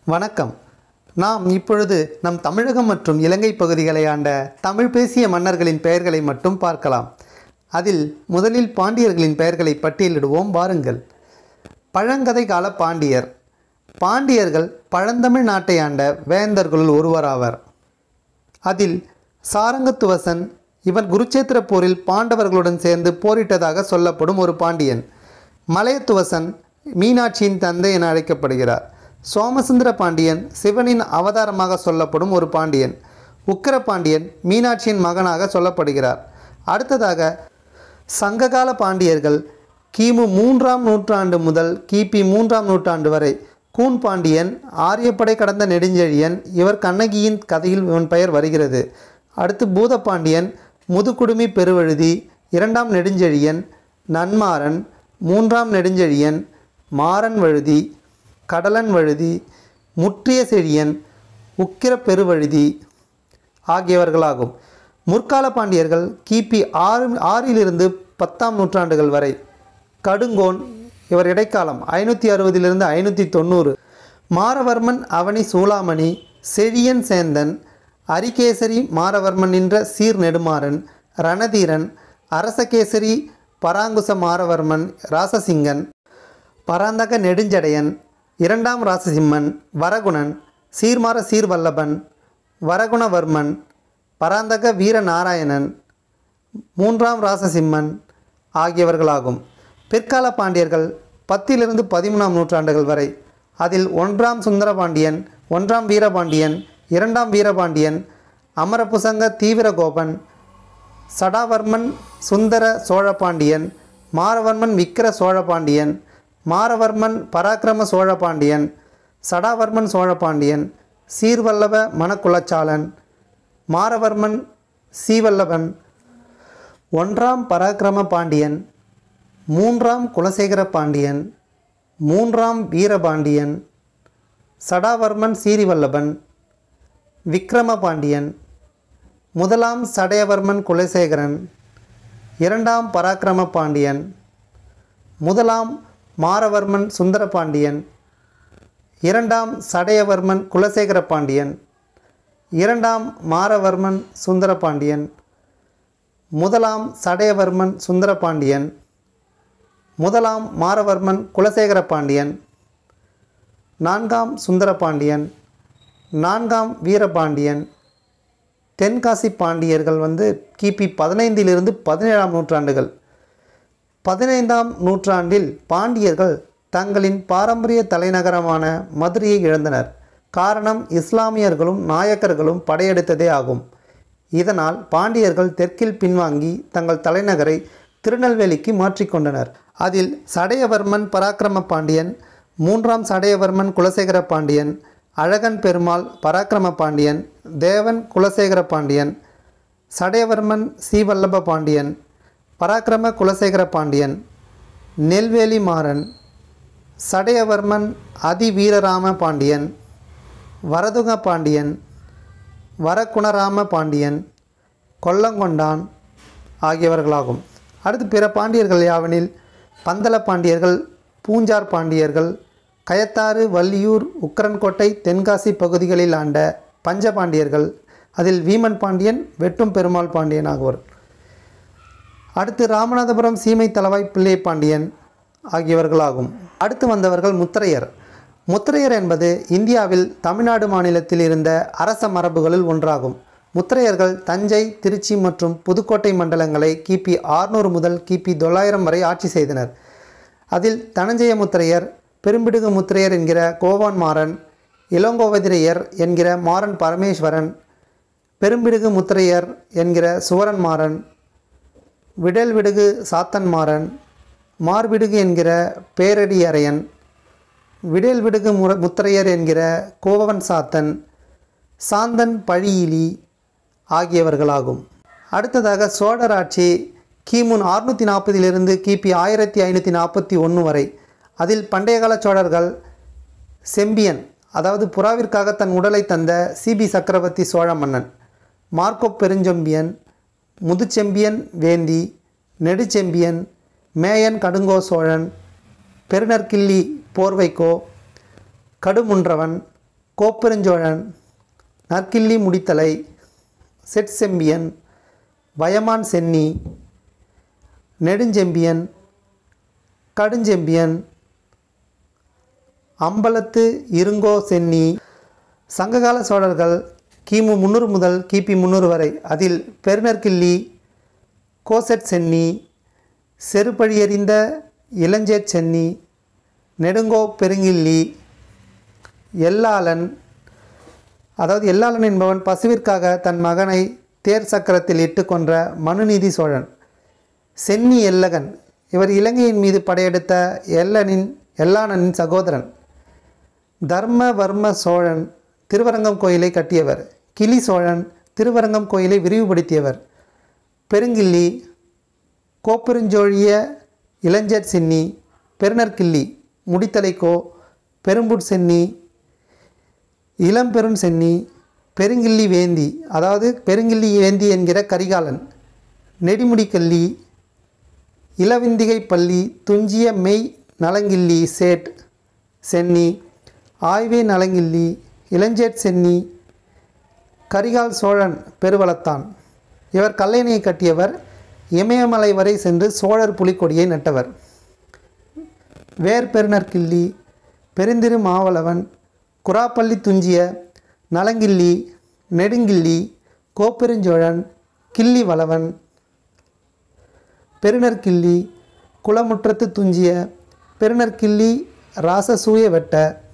வணக்கம் நாம் இப்பொழுது நம் தமிழகம் மற்றும் இலங்கை பகுதிகளை ஆண்ட தமிழ் பேசிய மன்னர்களின் பெயர்களை மட்டும் பார்க்கலாம் அதில் முதலில் பாண்டியர்களின் பெயர்களை பட்டியலிடுவோம் வாருங்கள் பழங்கதை கால பாண்டியர் பாண்டியர்கள் பழந்தமிழ் நாட்டை ஆண்ட வேந்தர்களுள் ஒருவராவர் அதில் சாரங்கத்துவசன் இவன் குருச்சேத்திர போரில் பாண்டவர்களுடன் சேர்ந்து போரிட்டதாக சொல்லப்படும் ஒரு பாண்டியன் மலையத்துவசன் மீனாட்சியின் தந்தை என அழைக்கப்படுகிறார் சோமசுந்தர பாண்டியன் சிவனின் அவதாரமாக சொல்லப்படும் ஒரு பாண்டியன் உக்கிர பாண்டியன் மீனாட்சியின் மகனாக சொல்லப்படுகிறார் அடுத்ததாக சங்ககால பாண்டியர்கள் கிமு மூன்றாம் நூற்றாண்டு முதல் கிபி மூன்றாம் நூற்றாண்டு வரை கூன் பாண்டியன் ஆரியப்படை கடந்த நெடுஞ்செழியன் இவர் கண்ணகியின் கதையில் இவன் பெயர் வருகிறது அடுத்து பூதபாண்டியன் முதுகுடுமி பெருவழுதி இரண்டாம் நெடுஞ்செழியன் நன்மாறன் மூன்றாம் நெடுஞ்செழியன் மாறன் வழுதி கடலன் வழுதி முற்றிய செழியன் உக்கிர பெருவழுதி ஆகியவர்களாகும் முற்கால பாண்டியர்கள் கிபி ஆறு ஆறிலிருந்து பத்தாம் நூற்றாண்டுகள் வரை கடுங்கோன் இவர் இடைக்காலம் ஐநூற்றி அறுபதிலிருந்து ஐநூற்றி தொண்ணூறு மாரவர்மன் அவனி சூளாமணி செழியன் சேந்தன் அரிகேசரி மாரவர்மன் நின்ற சீர் நெடுமாறன் ரணதீரன் அரசகேசரி பராங்குச மாரவர்மன் ராசசிங்கன் பராந்தக நெடுஞ்சடையன் இரண்டாம் ராசசிம்மன் வரகுணன் சீர்மார சீர்வல்லபன் வரகுணவர்மன் பராந்தக வீரநாராயணன் மூன்றாம் ராசசிம்மன் ஆகியவர்களாகும் பிற்கால பாண்டியர்கள் பத்திலிருந்து பதிமூணாம் நூற்றாண்டுகள் வரை அதில் ஒன்றாம் சுந்தரபாண்டியன் ஒன்றாம் வீரபாண்டியன் இரண்டாம் வீரபாண்டியன் அமரபுசங்க தீவிரகோபன் சடாவர்மன் சுந்தர சோழபாண்டியன் மாரவர்மன் விக்கிர சோழபாண்டியன் மாரவர்மன் பராக்கிரம சோழபாண்டியன் சடாவர்மன் சோழபாண்டியன் சீர்வல்லப மணக்குலச்சாலன் மாரவர்மன் சீவல்லபன் ஒன்றாம் பராக்கிரம பாண்டியன் மூன்றாம் குலசேகர பாண்டியன் மூன்றாம் வீரபாண்டியன் சடாவர்மன் சீரிவல்லபன் விக்ரம பாண்டியன் முதலாம் சடையவர்மன் குலசேகரன் இரண்டாம் பராக்கிரம பாண்டியன் முதலாம் மாரவர்மன் சுந்தர பாண்டியன் இரண்டாம் சடையவர்மன் குலசேகர பாண்டியன் இரண்டாம் மாரவர்மன் சுந்தர பாண்டியன் முதலாம் சடையவர்மன் சுந்தர பாண்டியன் முதலாம் மாரவர்மன் குலசேகர பாண்டியன் நான்காம் சுந்தர பாண்டியன் நான்காம் வீரபாண்டியன் தென்காசி பாண்டியர்கள் வந்து கிபி பதினைந்திலிருந்து பதினேழாம் நூற்றாண்டுகள் பதினைந்தாம் நூற்றாண்டில் பாண்டியர்கள் தங்களின் பாரம்பரிய தலைநகரமான மதுரையை இழந்தனர் காரணம் இஸ்லாமியர்களும் நாயக்கர்களும் படையெடுத்ததே ஆகும் இதனால் பாண்டியர்கள் தெற்கில் பின்வாங்கி தங்கள் தலைநகரை திருநெல்வேலிக்கு மாற்றிக்கொண்டனர் அதில் சடையவர்மன் பராக்கிரம பாண்டியன் மூன்றாம் சடையவர்மன் குலசேகர பாண்டியன் அழகன் பெருமாள் பராக்கிரம பாண்டியன் தேவன் குலசேகர பாண்டியன் சடையவர்மன் சீவல்லப பாண்டியன் பராக்கிரம குலசேகர பாண்டியன் நெல்வேலி மாறன் சடையவர்மன் அதிவீரராம பாண்டியன் வரதுக பாண்டியன் வரகுணராம பாண்டியன் கொல்லங்கொண்டான் ஆகியவர்களாகும் அடுத்து பிற பாண்டியர்கள் யாவனில் பந்தல பாண்டியர்கள் பூஞ்சார் பாண்டியர்கள் கயத்தாறு வள்ளியூர் உக்கரன்கோட்டை தென்காசி பகுதிகளில் ஆண்ட பஞ்ச பாண்டியர்கள் அதில் வீமன் பாண்டியன் வெட்டும் பெருமாள் பாண்டியன் ஆகுவர் அடுத்து ராமநாதபுரம் சீமை தளவாய் பிள்ளை பாண்டியன் ஆகியவர்களாகும் அடுத்து வந்தவர்கள் முத்திரையர் முத்திரையர் என்பது இந்தியாவில் தமிழ்நாடு மாநிலத்தில் இருந்த அரச மரபுகளில் ஒன்றாகும் முத்திரையர்கள் தஞ்சை திருச்சி மற்றும் புதுக்கோட்டை மண்டலங்களை கிபி ஆறுநூறு முதல் கிபி தொள்ளாயிரம் வரை ஆட்சி செய்தனர் அதில் தனஞ்சய முத்திரையர் பெரும்பிடுகு முத்திரையர் என்கிற கோவான் மாறன் இளங்கோவதிரையர் என்கிற மாறன் பரமேஸ்வரன் பெரும்பிடுகு முத்திரையர் என்கிற சுவரன் மாறன் விடல் விடுகு சாத்தன் மாறன் மார்பிடுகு என்கிற பேரடி அரையன் விடல் விடுகு முற முத்திரையர் என்கிற கோவன் சாத்தன் சாந்தன் பழியிலி ஆகியவர்களாகும் அடுத்ததாக சோழர் ஆட்சி கிமு அறுநூற்றி நாற்பதிலிருந்து கிபி ஆயிரத்தி ஐநூற்றி நாற்பத்தி ஒன்று வரை அதில் பண்டைய கால சோழர்கள் செம்பியன் அதாவது புறாவிற்காக தன் உடலை தந்த சிபி சக்கரவர்த்தி சோழ மன்னன் மார்க்கோ பெருஞ்செம்பியன் முதுச்செம்பியன் வேந்தி நெடுச்செம்பியன் மேயன் கடுங்கோ சோழன் பெருநற்கிள்ளி போர்வைக்கோ கடுமுன்றவன் கோப்பெருஞ்சோழன் நற்கிள்ளி முடித்தலை செட்செம்பியன் வயமான் சென்னி நெடுஞ்செம்பியன் கடுஞ்செம்பியன் அம்பலத்து இருங்கோ சென்னி சங்ககால சோழர்கள் கிமு முந்நூறு முதல் கிபி முந்நூறு வரை அதில் பெருநற்கிள்ளி கோசட் சென்னி செருப்பழியறிந்த இளஞ்சேட் சென்னி நெடுங்கோ பெருங்கிள்ளி எல்லாளன் அதாவது எல்லாளன் என்பவன் பசுவிற்காக தன் மகனை தேர் சக்கரத்தில் இட்டு கொன்ற மனுநீதி சோழன் சென்னி எல்லகன் இவர் இலங்கையின் மீது படையெடுத்த எல்லனின் எல்லாளனின் சகோதரன் தர்மவர்ம சோழன் திருவரங்கம் கோயிலை கட்டியவர் கிளி சோழன் திருவரங்கம் கோயிலை விரிவுபடுத்தியவர் பெருங்கிள்ளி கோப்பெருஞ்சோழிய இளஞ்சர் சென்னி பெருநற்கிள்ளி முடித்தலைக்கோ பெரும்புட் சென்னி இளம்பெரும் சென்னி பெருங்கிள்ளி வேந்தி அதாவது பெருங்கிள்ளி வேந்தி என்கிற கரிகாலன் நெடிமுடிக்கல்லி இளவிந்திகை பள்ளி துஞ்சிய மெய் நலங்கிள்ளி சேட் சென்னி ஆய்வே நலங்கிள்ளி இளஞ்சேட் சென்னி கரிகால் சோழன் பெருவளத்தான் இவர் கல்லைனையை கட்டியவர் இமயமலை வரை சென்று சோழர் புலிக்கொடியை நட்டவர் வேர் பெருநற்கிள்ளி பெருந்திரு மாவளவன் குராப்பள்ளி துஞ்சிய நலங்கிள்ளி நெடுங்கிள்ளி கோப்பெருஞ்சோழன் கிள்ளி வளவன் பெருநற்கிள்ளி குளமுற்றத்து துஞ்சிய பெருநற்கிள்ளி ராசசூய வெட்ட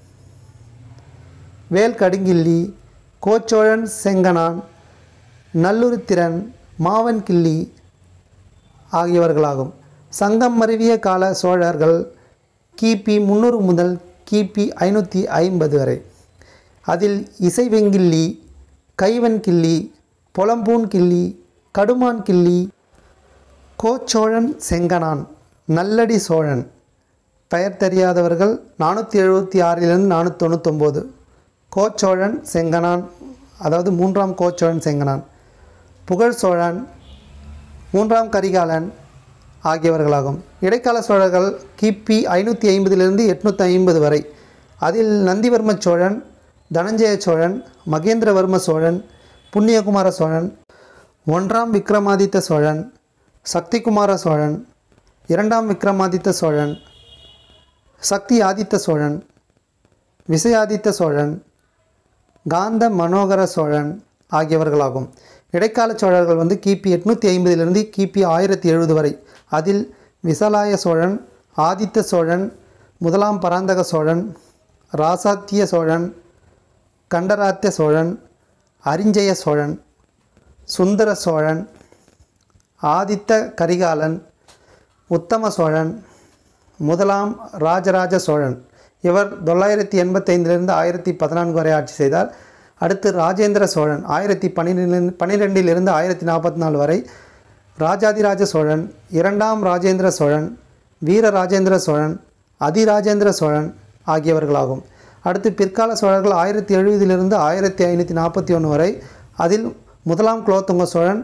வேல் கடுங்கிள்ளி கோச்சோழன் செங்கனான் நல்லுருத்திரன் மாவன் கிள்ளி ஆகியவர்களாகும் சங்கம் மருவிய கால சோழர்கள் கிபி முந்நூறு முதல் கிபி ஐநூற்றி ஐம்பது வரை அதில் இசைவெங்கிள்ளி கைவன் கிள்ளி பொலம்பூன் கிள்ளி கடுமான் கிள்ளி கோச்சோழன் செங்கனான் நல்லடி சோழன் பெயர் தெரியாதவர்கள் நானூற்றி எழுபத்தி ஆறிலிருந்து நானூற்றி தொண்ணூத்தொம்போது கோச்சோழன் செங்கனான் அதாவது மூன்றாம் கோச்சோழன் செங்கனான் புகழ் சோழன் மூன்றாம் கரிகாலன் ஆகியவர்களாகும் இடைக்கால சோழர்கள் கிபி ஐநூற்றி ஐம்பதிலிருந்து எட்நூற்றி ஐம்பது வரை அதில் நந்திவர்ம சோழன் தனஞ்சய சோழன் மகேந்திரவர்ம சோழன் புண்ணியகுமார சோழன் ஒன்றாம் விக்ரமாதித்த சோழன் சக்திகுமார சோழன் இரண்டாம் விக்ரமாதித்த சோழன் சக்தி ஆதித்த சோழன் விசயாதித்த சோழன் காந்த மனோகர சோழன் ஆகியவர்களாகும் இடைக்கால சோழர்கள் வந்து கிபி எட்நூற்றி ஐம்பதிலிருந்து கிபி ஆயிரத்தி எழுபது வரை அதில் விசலாய சோழன் ஆதித்த சோழன் முதலாம் பராந்தக சோழன் ராசாத்திய சோழன் கண்டராத்திய சோழன் அரிஞ்சய சோழன் சுந்தர சோழன் ஆதித்த கரிகாலன் உத்தம சோழன் முதலாம் ராஜராஜ சோழன் இவர் தொள்ளாயிரத்தி எண்பத்தைந்திலிருந்து ஆயிரத்தி பதினான்கு வரை ஆட்சி செய்தார் அடுத்து ராஜேந்திர சோழன் ஆயிரத்தி பன்னிரெண்டு பன்னிரெண்டிலிருந்து ஆயிரத்தி நாற்பத்தி நாலு வரை ராஜாதிராஜ சோழன் இரண்டாம் ராஜேந்திர சோழன் வீர ராஜேந்திர சோழன் அதிராஜேந்திர சோழன் ஆகியவர்களாகும் அடுத்து பிற்கால சோழர்கள் ஆயிரத்தி எழுபதிலிருந்து ஆயிரத்தி ஐநூற்றி நாற்பத்தி ஒன்று வரை அதில் முதலாம் குலோத்துங்க சோழன்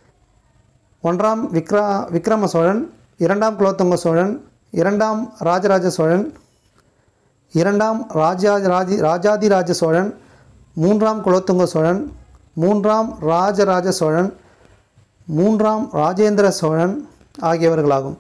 ஒன்றாம் விக்ரா விக்ரம சோழன் இரண்டாம் குலோத்துங்க சோழன் இரண்டாம் ராஜராஜ சோழன் இரண்டாம் ராஜா ராஜி ராஜாதிராஜ சோழன் மூன்றாம் குலோத்துங்க சோழன் மூன்றாம் ராஜராஜ சோழன் மூன்றாம் ராஜேந்திர சோழன் ஆகியவர்களாகும்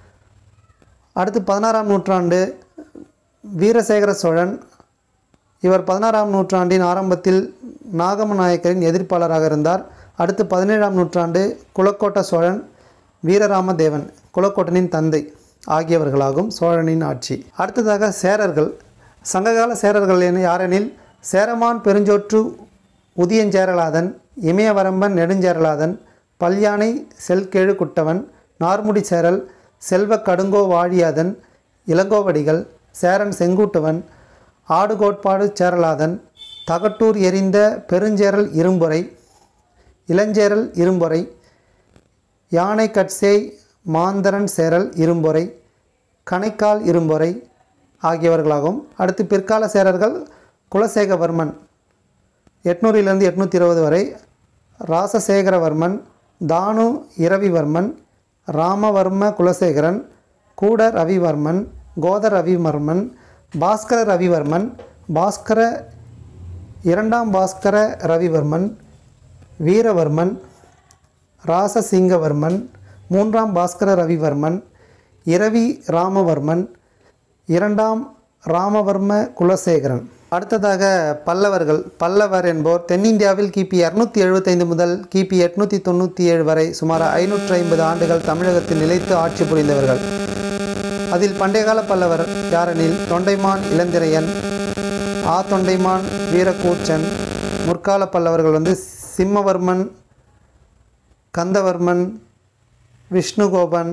அடுத்து பதினாறாம் நூற்றாண்டு வீரசேகர சோழன் இவர் பதினாறாம் நூற்றாண்டின் ஆரம்பத்தில் நாகம நாயக்கரின் எதிர்ப்பாளராக இருந்தார் அடுத்து பதினேழாம் நூற்றாண்டு குலக்கோட்ட சோழன் வீரராமதேவன் குலக்கோட்டனின் தந்தை ஆகியவர்களாகும் சோழனின் ஆட்சி அடுத்ததாக சேரர்கள் சங்ககால சேரர்கள் என யாரெனில் சேரமான் பெருஞ்சோற்று உதியஞ்சேரலாதன் இமயவரம்பன் நெடுஞ்சேரலாதன் பல்யானை செல்கெழு குட்டவன் நார்முடி சேரல் செல்வ கடுங்கோ வாழியாதன் இளங்கோவடிகள் சேரன் செங்குட்டுவன் ஆடுகோட்பாடு சேரலாதன் தகட்டூர் எரிந்த பெருஞ்சேரல் இரும்புரை இளஞ்சேரல் இரும்பொறை யானை கட்சேய் மாந்தரன் சேரல் இரும்பொறை கணைக்கால் இரும்பொறை ஆகியவர்களாகும் அடுத்து பிற்கால சேரர்கள் குலசேகவர்மன் எட்நூறிலிருந்து எட்நூற்றி இருபது வரை ராசசேகரவர்மன் தானு இரவிவர்மன் ராமவர்ம குலசேகரன் கூட ரவிவர்மன் கோத ரவிவர்மன் பாஸ்கர ரவிவர்மன் பாஸ்கர இரண்டாம் பாஸ்கர ரவிவர்மன் வீரவர்மன் ராசசிங்கவர்மன் மூன்றாம் பாஸ்கர ரவிவர்மன் இரவி ராமவர்மன் இரண்டாம் ராமவர்ம குலசேகரன் அடுத்ததாக பல்லவர்கள் பல்லவர் என்போர் தென்னிந்தியாவில் கிபி இரநூத்தி எழுபத்தைந்து முதல் கிபி எட்நூற்றி தொண்ணூற்றி ஏழு வரை சுமார் ஐநூற்றி ஐம்பது ஆண்டுகள் தமிழகத்தில் நிலைத்து ஆட்சி புரிந்தவர்கள் அதில் பண்டையகால பல்லவர் யாரெனில் தொண்டைமான் இளந்திரையன் ஆ தொண்டைமான் வீரக்கூச்சன் முற்கால பல்லவர்கள் வந்து சிம்மவர்மன் கந்தவர்மன் விஷ்ணுகோபன்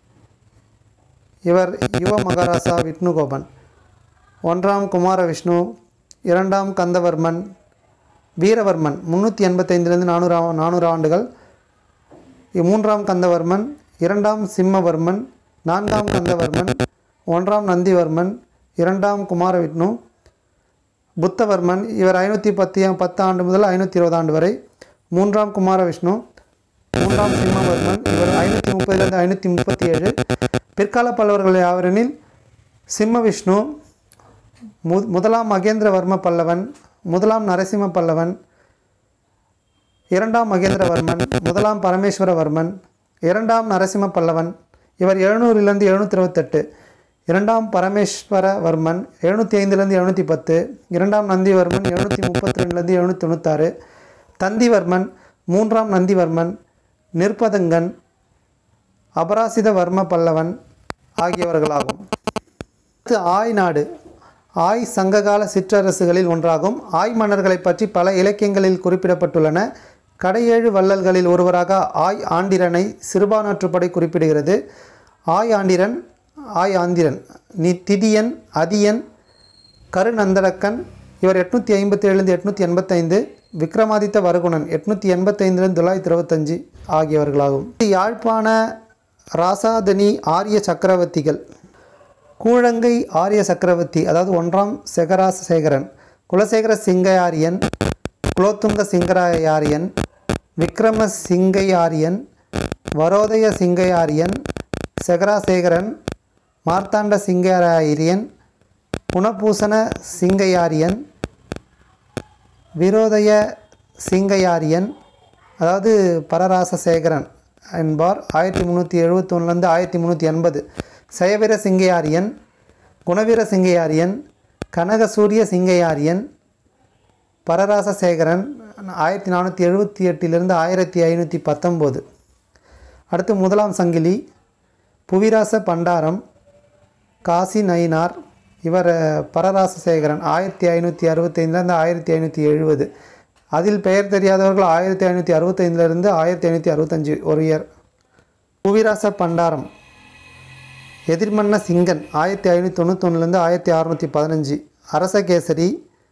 இவர் யுவ மகாராசா விஷ்ணுகோபன் ஒன்றாம் குமார விஷ்ணு இரண்டாம் கந்தவர்மன் வீரவர்மன் முந்நூற்றி எண்பத்தைந்திலிருந்து நானூறு நானூறு ஆண்டுகள் மூன்றாம் கந்தவர்மன் இரண்டாம் சிம்மவர்மன் நான்காம் கந்தவர்மன் ஒன்றாம் நந்திவர்மன் இரண்டாம் குமாரவிஷ்ணு புத்தவர்மன் இவர் ஐநூற்றி பத்து பத்து ஆண்டு முதல் ஐநூற்றி இருபது ஆண்டு வரை மூன்றாம் குமாரவிஷ்ணு மூன்றாம் சிம்மவர்மன் இவர் ஐநூற்றி முப்பதிலிருந்து ஐநூற்றி முப்பத்தி ஏழு பிற்கால பல்லவர்கள் யாவரெனில் சிம்ம விஷ்ணு மு முதலாம் மகேந்திரவர்ம பல்லவன் முதலாம் நரசிம்ம பல்லவன் இரண்டாம் மகேந்திரவர்மன் முதலாம் பரமேஸ்வரவர்மன் இரண்டாம் நரசிம்ம பல்லவன் இவர் எழுநூறிலிருந்து எழுநூற்றி இருபத்தெட்டு இரண்டாம் பரமேஸ்வரவர்மன் எழுநூற்றி ஐந்துலேருந்து எழுநூற்றி பத்து இரண்டாம் நந்திவர்மன் எழுநூற்றி முப்பத்தி ரெண்டுலேருந்து எழுநூற்றி தொண்ணூத்தாறு தந்திவர்மன் மூன்றாம் நந்திவர்மன் நிர்பதங்கன் அபராசிதவர்ம பல்லவன் ஆகியவர்களாகும் அடுத்து ஆய் நாடு ஆய் சங்ககால சிற்றரசுகளில் ஒன்றாகும் ஆய் மன்னர்களை பற்றி பல இலக்கியங்களில் குறிப்பிடப்பட்டுள்ளன கடையேழு வள்ளல்களில் ஒருவராக ஆய் ஆண்டிரனை சிறுபானாற்றுப்படை குறிப்பிடுகிறது ஆய் ஆண்டிரன் ஆய் ஆந்திரன் நி திதியன் அதியன் கருநந்தரக்கன் இவர் எட்நூற்றி ஐம்பத்தி ஏழுலேருந்து எட்நூற்றி எண்பத்தைந்து விக்ரமாதித்த வரகுணன் எட்நூற்றி எண்பத்தைந்துலேருந்து தொள்ளாயிரத்தி இருபத்தஞ்சு ஆகியவர்களாகும் யாழ்ப்பாண ராசாதனி ஆரிய சக்கரவர்த்திகள் கூழங்கை ஆரிய சக்கரவர்த்தி அதாவது ஒன்றாம் செகராச சேகரன் குலசேகர சிங்கையாரியன் குலோத்துங்க சிங்கராயாரியன் விக்ரம சிங்கையாரியன் வரோதய சிங்கையாரியன் செகராசேகரன் மார்த்தாண்ட சிங்கையாரியன் புனபூசண சிங்கையாரியன் விரோதய சிங்கையாரியன் அதாவது பரராசசேகரன் என்பார் ஆயிரத்தி முந்நூற்றி எழுபத்தொன்னுலேருந்து ஆயிரத்தி முந்நூற்றி எண்பது சயவீர சிங்கையாரியன் குணவீர சிங்கையாரியன் கனகசூரிய சிங்கையாரியன் பரராசசேகரன் ஆயிரத்தி நானூற்றி எழுபத்தி எட்டிலிருந்து ஆயிரத்தி ஐநூற்றி பத்தொம்போது அடுத்து முதலாம் சங்கிலி புவிராச பண்டாரம் காசி நயினார் இவர் அஹ், பரராசசேகரன் ஆயிரத்தி ஐநூற்றி அறுபத்தைந்துலேருந்து ஆயிரத்தி ஐநூற்றி எழுபது அதில் பெயர் தெரியாதவர்கள் ஆயிரத்தி ஐநூற்றி அறுபத்தைந்துலேருந்து ஆயிரத்தி ஐநூற்றி அறுபத்தஞ்சு ஒரு இயர் புவிராச பண்டாரம் எதிர்மன்ன சிங்கன் ஆயிரத்தி ஐநூற்றி தொண்ணூத்தொன்னுலேருந்து ஆயிரத்தி அறநூற்றி பதினஞ்சு அரசகேசரி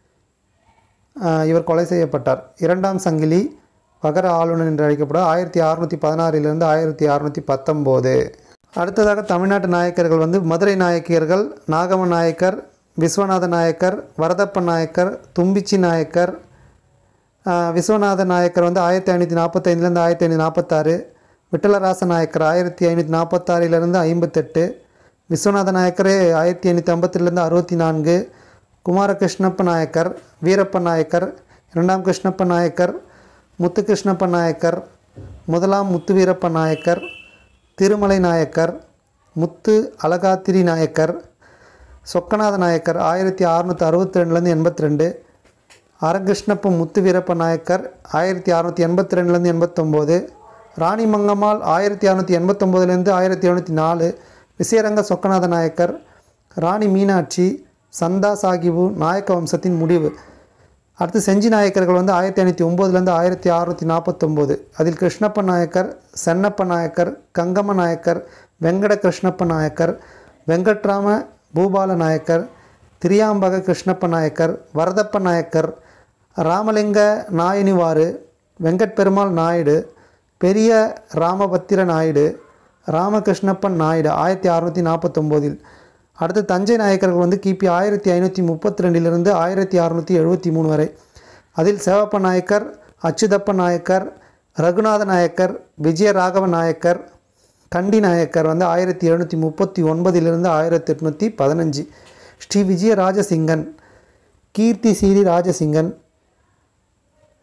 ஆஹ், இவர் கொலை செய்யப்பட்டார் இரண்டாம் சங்கிலி வகர ஆளுநர் என்று அழைக்கப்படும் ஆயிரத்தி அறநூற்றி பதினாறிலிருந்து ஆயிரத்தி அறநூற்றி பத்தொம்போது அடுத்ததாக தமிழ்நாட்டு நாயக்கர்கள் வந்து மதுரை நாயக்கியர்கள் நாகம நாயக்கர் விஸ்வநாத நாயக்கர் வரதப்ப நாயக்கர் தும்பிச்சி நாயக்கர் ஆஹ், விஸ்வநாத நாயக்கர் வந்து ஆயிரத்தி ஐநூற்றி நாற்பத்தைந்துலேருந்து ஆயிரத்தி ஐநூற்றி நாற்பத்தாறு விட்டலராச நாயக்கர் ஆயிரத்தி ஐநூற்றி நாற்பத்தாறிலிருந்து ஐம்பத்தெட்டு விஸ்வநாத நாயக்கர் ஆயிரத்தி ஐநூற்றி ஐம்பத்திலேருந்து அறுபத்தி நான்கு குமாரகிருஷ்ணப்ப நாயக்கர் வீரப்ப நாயக்கர் இரண்டாம் கிருஷ்ணப்ப நாயக்கர் முத்துகிருஷ்ணப்ப நாயக்கர் முதலாம் முத்து வீரப்ப நாயக்கர் திருமலை நாயக்கர் முத்து அழகாத்திரி நாயக்கர் சொக்கநாத நாயக்கர் ஆயிரத்தி அறநூற்றி அறுபத்தி ரெண்டுலேருந்து எண்பத்தி ரெண்டு அரங்கிருஷ்ணப்ப முத்து வீரப்ப நாயக்கர் ஆயிரத்தி அறநூற்றி எண்பத்தி ரெண்டுலேருந்து எண்பத்தொம்போது ராணி மங்கம்மாள் ஆயிரத்தி அறநூற்றி எண்பத்தொம்போதுலேருந்து ஆயிரத்தி எழுநூற்றி நாலு விசயரங்க சொக்கநாத நாயக்கர் ராணி மீனாட்சி சந்தா சாகிபு நாயக்க வம்சத்தின் முடிவு அடுத்து செஞ்சி நாயக்கர்கள் வந்து ஆயிரத்தி ஐநூற்றி ஒம்போதுலேருந்து ஆயிரத்தி அறுநூற்றி நாற்பத்தொம்போது அதில் கிருஷ்ணப்ப நாயக்கர் சென்னப்ப நாயக்கர் கங்கம நாயக்கர் வெங்கட கிருஷ்ணப்ப நாயக்கர் வெங்கட்ராம பூபால நாயக்கர் திரியாம்பக கிருஷ்ணப்ப நாயக்கர் வரதப்ப நாயக்கர் ராமலிங்க நாயனிவாறு வெங்கட்பெருமாள் நாயுடு பெரிய ராமபத்திர நாயுடு ராமகிருஷ்ணப்பன் நாயுடு ஆயிரத்தி அறநூற்றி நாற்பத்தொம்போதில் அடுத்து தஞ்சை நாயக்கர்கள் வந்து கிபி ஆயிரத்தி ஐநூற்றி முப்பத்தி ரெண்டிலிருந்து ஆயிரத்தி அறநூற்றி எழுபத்தி மூணு வரை அதில் சேவப்ப நாயக்கர் அச்சுதப்ப நாயக்கர் ரகுநாத நாயக்கர் விஜய ராகவ நாயக்கர் கண்டி நாயக்கர் வந்து ஆயிரத்தி எழுநூற்றி முப்பத்தி ஒன்பதிலிருந்து ஆயிரத்தி எட்நூற்றி பதினஞ்சு ஸ்ரீ விஜய ராஜசிங்கன் கீர்த்தி சீரி ராஜசிங்கன்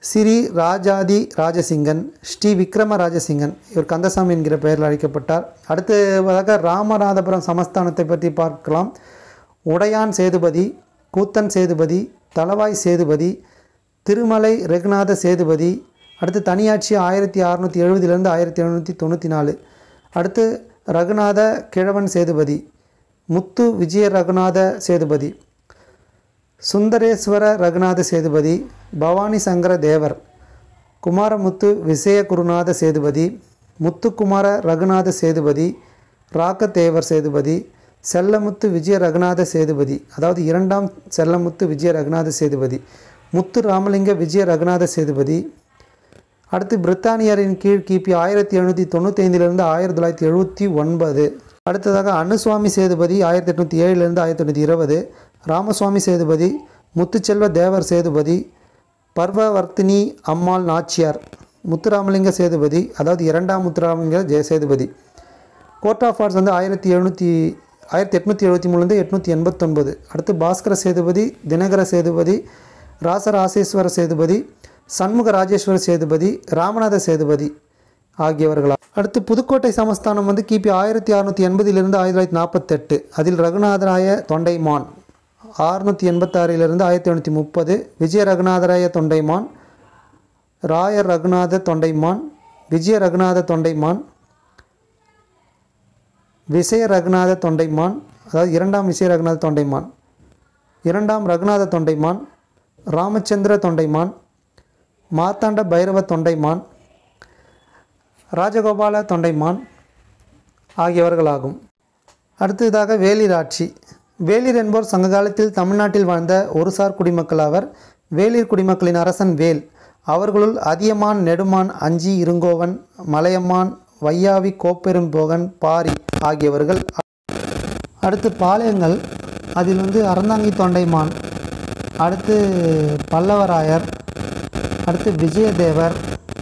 ஸ்ரீ ராஜாதி ராஜசிங்கன் ஸ்ரீ விக்ரம ராஜசிங்கன் இவர் கந்தசாமி என்கிற பெயரில் அழைக்கப்பட்டார் அடுத்ததாக ராமநாதபுரம் சமஸ்தானத்தை பற்றி பார்க்கலாம் உடையான் சேதுபதி கூத்தன் சேதுபதி தளவாய் சேதுபதி திருமலை ரெகுநாத சேதுபதி அடுத்து தனியாட்சி ஆயிரத்தி அறநூற்றி எழுபதுலேருந்து ஆயிரத்தி எழுநூற்றி தொண்ணூற்றி நாலு அடுத்து ரகுநாத கிழவன் சேதுபதி முத்து விஜய ரகுநாத சேதுபதி சுந்தரேஸ்வர ரகுநாத சேதுபதி பவானி சங்கர தேவர் குமாரமுத்து விசய குருநாத சேதுபதி முத்துக்குமார ரகுநாத சேதுபதி ராக்கத்தேவர் சேதுபதி செல்லமுத்து விஜய ரகுநாத சேதுபதி அதாவது இரண்டாம் செல்லமுத்து விஜய ரகுநாத சேதுபதி முத்து ராமலிங்க விஜய ரகுநாத சேதுபதி அடுத்து பிரித்தானியரின் கீழ் கிபி ஆயிரத்தி எழுநூற்றி தொண்ணூற்றி ஐந்திலிருந்து ஆயிரத்தி தொள்ளாயிரத்தி எழுபத்தி ஒன்பது அடுத்ததாக அனுசுவாமி சேதுபதி ஆயிரத்தி எட்நூற்றி ஏழுலேருந்து ஆயிரத்தி எட்நூற்றி இருபது ராமசுவாமி சேதுபதி முத்துச்செல்வ தேவர் சேதுபதி பர்வவர்த்தினி அம்மாள் நாச்சியார் முத்துராமலிங்க சேதுபதி அதாவது இரண்டாம் முத்துராமலிங்க ஜெய சேதுபதி கோர்ட் ஆஃப் ஆர்ட்ஸ் வந்து ஆயிரத்தி எழுநூற்றி ஆயிரத்தி எட்நூற்றி எழுபத்தி மூணுலேருந்து எட்நூற்றி எண்பத்தொன்பது அடுத்து பாஸ்கர சேதுபதி தினகர சேதுபதி ராசராசேஸ்வர சேதுபதி சண்முக ராஜேஸ்வர சேதுபதி ராமநாத சேதுபதி ஆகியவர்களா அடுத்து புதுக்கோட்டை சமஸ்தானம் வந்து கிபி ஆயிரத்தி அறநூற்றி எண்பதிலிருந்து ஆயிரத்தி தொள்ளாயிரத்தி நாற்பத்தெட்டு அதில் ரகுநாதராய தொண்டைமான் ஆறுநூற்றி எண்பத்தாறிலிருந்து ஆயிரத்தி எழுநூற்றி முப்பது விஜய ரகுநாதராய தொண்டைமான் ராயர் ரகுநாத தொண்டைமான் விஜய ரகுநாத தொண்டைமான் விசய ரகுநாத தொண்டைமான் அதாவது இரண்டாம் விசய ரகுநாத தொண்டைமான் இரண்டாம் ரகுநாத தொண்டைமான் ராமச்சந்திர தொண்டைமான் மார்த்தாண்ட பைரவ தொண்டைமான் ராஜகோபால தொண்டைமான் ஆகியவர்களாகும் அடுத்ததாக வேளிர் ஆட்சி வேளிர் என்போர் சங்க காலத்தில் தமிழ்நாட்டில் வாழ்ந்த ஒருசார் குடிமக்கள் ஆவர் வேளிர் குடிமக்களின் அரசன் வேல் அவர்களுள் அதியமான் நெடுமான் அஞ்சி இருங்கோவன் மலையமான் வையாவி கோப்பெரும்போகன் பாரி ஆகியவர்கள் அடுத்து பாளையங்கள் அதில் வந்து அறந்தாங்கி தொண்டைமான் அடுத்து பல்லவராயர் அடுத்து விஜயதேவர்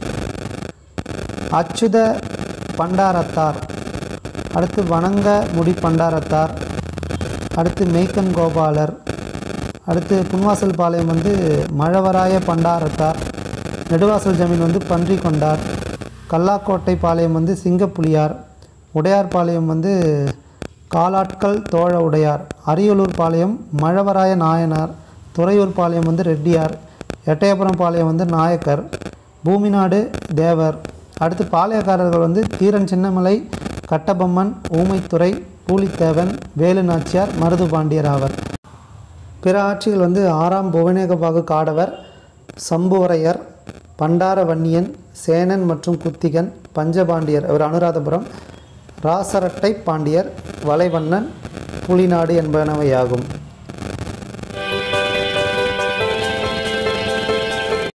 அச்சுத பண்டாரத்தார் அடுத்து வணங்க முடி பண்டாரத்தார் அடுத்து மெய்க்கன் கோபாலர் அடுத்து புன்வாசல் பாளையம் வந்து மழவராய பண்டாரத்தார் நெடுவாசல் ஜமீன் வந்து பன்றி கொண்டார் கல்லாக்கோட்டை பாளையம் வந்து சிங்கப்புலியார் உடையார் பாளையம் வந்து காலாட்கள் தோழ உடையார் அரியலூர் பாளையம் மழவராய நாயனார் துறையூர் பாளையம் வந்து ரெட்டியார் எட்டயபுரம் பாளையம் வந்து நாயக்கர் பூமிநாடு தேவர் அடுத்து பாளையக்காரர்கள் வந்து தீரன் சின்னமலை கட்டபொம்மன் ஊமைத்துறை பூலித்தேவன் வேலு நாச்சியார் மருது பாண்டியர் ஆவர் பிற ஆட்சிகள் வந்து ஆறாம் புவனேகபாகு காடவர் சம்புவரையர் பண்டார வன்னியன் சேனன் மற்றும் குத்திகன் பஞ்சபாண்டியர் அவர் அனுராதபுரம் ராசரட்டை பாண்டியர் வலைவண்ணன் புலிநாடு என்பனவையாகும்